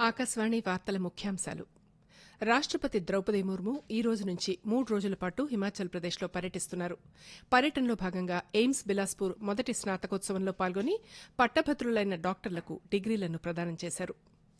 ఆకాశవాణి వార్తల ముఖ్యాంశాలు రాష్టపతి ద్రౌపది ముర్ము ఈ రోజు నుంచి మూడు రోజుల పాటు హిమాచల్ ప్రదేశ్లో పర్యటిస్తున్నారు పర్యటనలో భాగంగా ఎయిమ్స్ బిలాస్పూర్ మొదటి స్నాతకోత్సవంలో పాల్గొని పట్టభద్రులైన డాక్టర్లకు డిగ్రీలను ప్రదానం చేశారు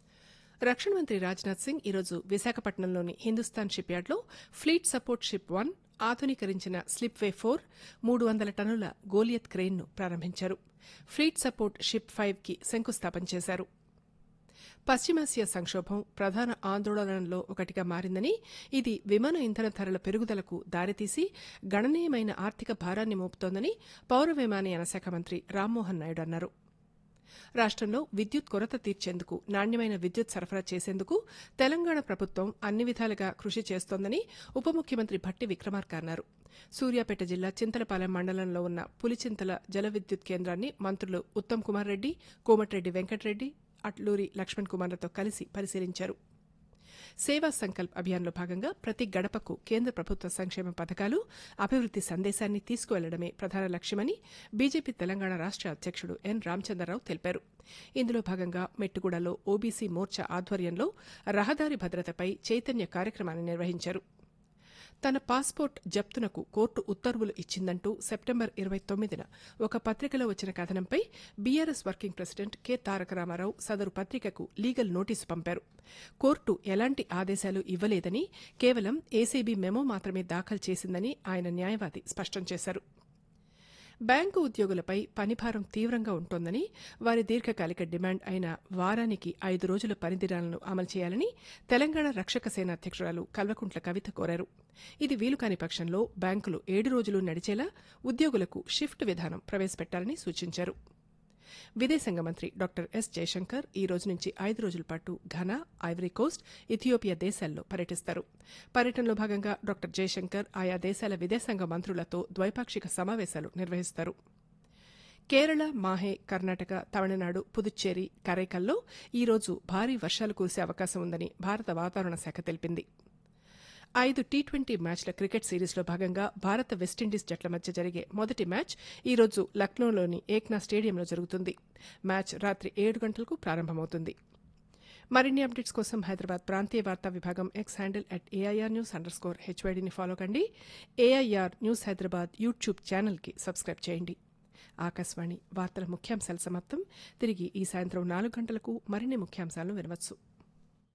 రక్షణ మంత్రి రాజ్నాథ్ సింగ్ ఈరోజు విశాఖపట్నంలోని హిందుస్థాన్ షిప్ యార్డ్లో ఫ్లీట్ సపోర్ట్ షిప్ వన్ ఆధునీకరించిన స్లిప్ వే ఫోర్ మూడు వందల టన్నుల గోలియత్ క్రెయిన్ను ప్రారంభించారు ఫ్లీట్ సపోర్ట్ షిప్ ఫైవ్ కి శంకుస్థాపన చేశారు పశ్చిమాసియా సంక్షోభం ప్రధాన ఆందోళనల్లో ఒకటిగా మారిందని ఇది విమాన ఇంధన ధరల పెరుగుదలకు దారితీసి గణనీయమైన ఆర్థిక భారాన్ని మోపుతోందని పౌర విమానయాన శాఖ మంత్రి రామ్మోహన్ నాయుడు అన్నారు రాష్టంలో విద్యుత్ కొరత తీర్చేందుకు నాణ్యమైన విద్యుత్ సరఫరా చేసేందుకు తెలంగాణ ప్రభుత్వం అన్ని విధాలుగా కృషి చేస్తోందని ఉప ముఖ్యమంత్రి భట్టి విక్రమార్క అన్నారు సూర్యాపేట జిల్లా చింతలపాలెం మండలంలో ఉన్న పులిచింతల జల విద్యుత్ కేంద్రాన్ని మంత్రులు ఉత్తమ్ కుమార్ రెడ్డి కోమటిరెడ్డి వెంకటరెడ్డి అట్లూరి లక్ష్మణ్ కుమార్లతో కలిసి పరిశీలించారు సేవా సంకల్ప్ అభియాన్లో భాగంగా ప్రతి గడపకు కేంద్ర ప్రభుత్వ సంక్షేమ పథకాలు అభివృద్ది సందేశాన్ని తీసుకువెళ్లడమే ప్రధాన లక్ష్యమని బీజేపీ తెలంగాణ రాష్ట అధ్యక్షుడు ఎన్ రామచంద్రరావు తెలిపారు ఇందులో భాగంగా మెట్టుగూడలో ఓబీసీ మోర్చా ఆధ్వర్యంలో రహదారి భద్రతపై చైతన్య కార్యక్రమాన్ని నిర్వహించారు తన పాస్పోర్ట్ జప్తునకు కోర్టు ఉత్తర్వులు ఇచ్చిందంటూ సెప్టెంబర్ ఇరవై తొమ్మిదిన ఒక పత్రికలో వచ్చిన కథనంపై BRS working president K Taraka Ramarao సదరు పత్రికకు లీగల్ నోటీసు పంపారు కోర్టు ఎలాంటి ఆదేశాలు ఇవ్వలేదని కేవలం ఏసీబీ మెమో మాత్రమే దాఖలు చేసిందని ఆయన న్యాయవాది స్పష్టం చేశారు బ్యాంకు ఉద్యోగులపై పనిభారం తీవ్రంగా ఉంటోందని వారి దీర్ఘకాలిక డిమాండ్ అయిన వారానికి ఐదు రోజుల పనిదినాలను అమలు చేయాలని తెలంగాణ రక్షక సేన అధ్యక్షురాలు కల్వకుంట్ల కవిత కోరారు ఇది వీలుకాని పక్షంలో బ్యాంకులు ఏడు రోజులు నడిచేలా ఉద్యోగులకు షిఫ్ట్ విధానం ప్రవేశపెట్టాలని సూచించారు విదేశాంగ మంత్రి డాక్టర్ ఎస్ జయశంకర్ ఈ రోజు నుంచి ఐదు రోజుల పాటు ఘనా ఐవరీ కోస్ట్ ఇథియోపియా దేశాల్లో పర్యటిస్తారు పర్యటనలో భాగంగా డాక్టర్ జయశంకర్ ఆయా దేశాల విదేశాంగ మంత్రులతో ద్వైపాక్షిక సమావేశాలు నిర్వహిస్తారు కేరళ మాహే కర్ణాటక తమిళనాడు పుదుచ్చేరి కరైకల్లో ఈ రోజు భారీ వర్షాలు కురిసే అవకాశం ఉందని భారత వాతావరణ శాఖ తెలిపింది ఐదు టీ ట్వంటీ మ్యాచ్ల క్రికెట్ సిరీస్లో భాగంగా భారత వెస్టిండీస్ జట్ల మధ్య జరిగే మొదటి మ్యాచ్ ఈ రోజు లక్నోలోని ఏక్నా స్టేడియంలో జరుగుతుంది మ్యాచ్ రాత్రి ఏడు గంటలకు ప్రారంభమవుతుంది మరిన్ని అప్డేట్స్ కోసం హైదరాబాద్ ప్రాంతీయ వార్తా విభాగం X handle at AIR news under score హెచ్వైడీని ఫాలో కండి ఏఐఆర్ న్యూస్ హైదరాబాద్ యూట్యూబ్ ఛానల్కి సబ్స్క్రైబ్ చేయండి ఆకాశవాణి వార్తల ముఖ్యాంశాల సమాప్తం తిరిగి ఈ సాయంత్రం నాలుగు గంటలకు మరిన్ని ముఖ్యాంశాలను వినవచ్చు